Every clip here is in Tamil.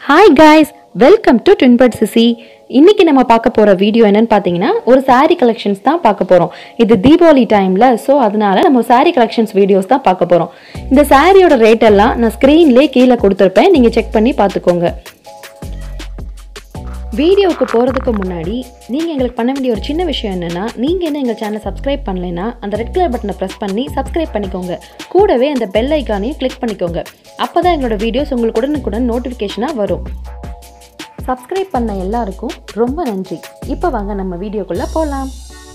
hi guys welcome to Twinbird CC இன்னைக்கு நம்ம பார்க்க போற வீடியோ என்னன்னு பார்த்தீங்கன்னா ஒரு saree கலெக்ஷன்ஸ் தான் பார்க்க போறோம் இது தீபாவளி டைம்ல ஸோ அதனால நம்ம saree கலெக்ஷன்ஸ் வீடியோஸ் தான் பார்க்க போறோம் இந்த சாரியோட ரேட் எல்லாம் நான் ஸ்க்ரீன்லேயே கீழே கொடுத்துருப்பேன் நீங்க செக் பண்ணி பார்த்துக்கோங்க வீடியோவுக்கு போகிறதுக்கு முன்னாடி நீங்கள் எங்களுக்கு பண்ண வேண்டிய ஒரு சின்ன விஷயம் என்னென்னா நீங்கள் என்ன எங்கள் சேனலை சப்ஸ்கிரைப் பண்ணலைன்னா அந்த ரெட் கலர் பட்டனை ப்ரெஸ் பண்ணி சப்ஸ்கிரைப் பண்ணிக்கோங்க கூடவே அந்த பெல் ஐக்கானையும் கிளிக் பண்ணிக்கோங்க அப்போ தான் எங்களோட வீடியோஸ் உங்களுக்கு உடனுக்குடன் நோட்டிஃபிகேஷனாக வரும் சப்ஸ்கிரைப் பண்ண எல்லாருக்கும் ரொம்ப நன்றி இப்போ வாங்க நம்ம வீடியோக்குள்ளே போகலாம்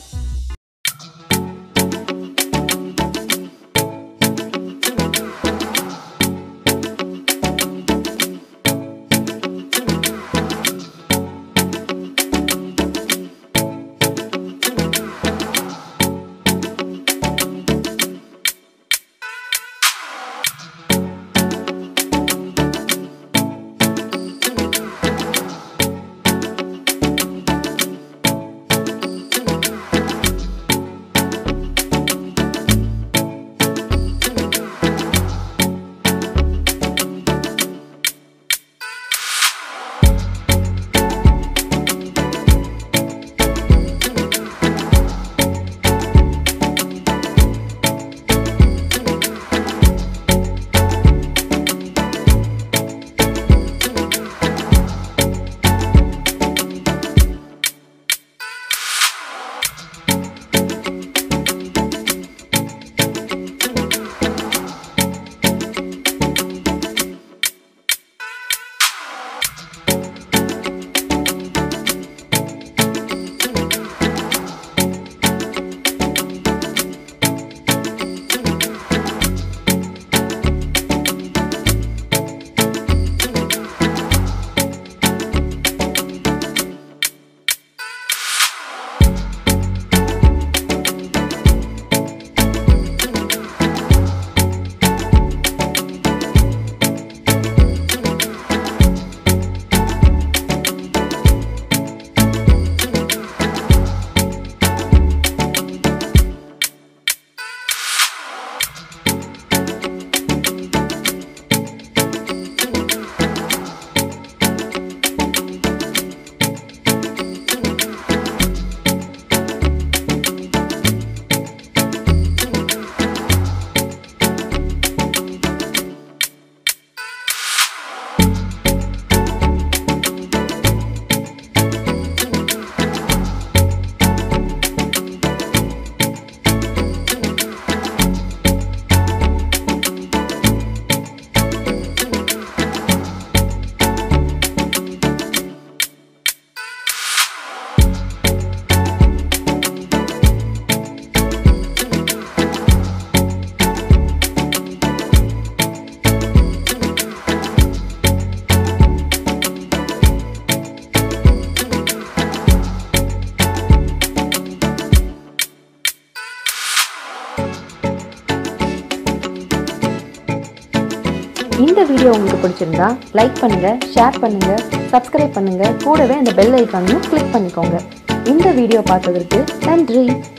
இந்த வீடியோ உங்களுக்கு பிடிச்சிருந்தா லைக் பண்ணுங்க ஷேர் பண்ணுங்க சப்ஸ்கிரைப் பண்ணுங்க கூடவே அந்த பெல் ஐக்கானையும் கிளிக் பண்ணிக்கோங்க இந்த வீடியோ பார்த்ததற்கு நன்றி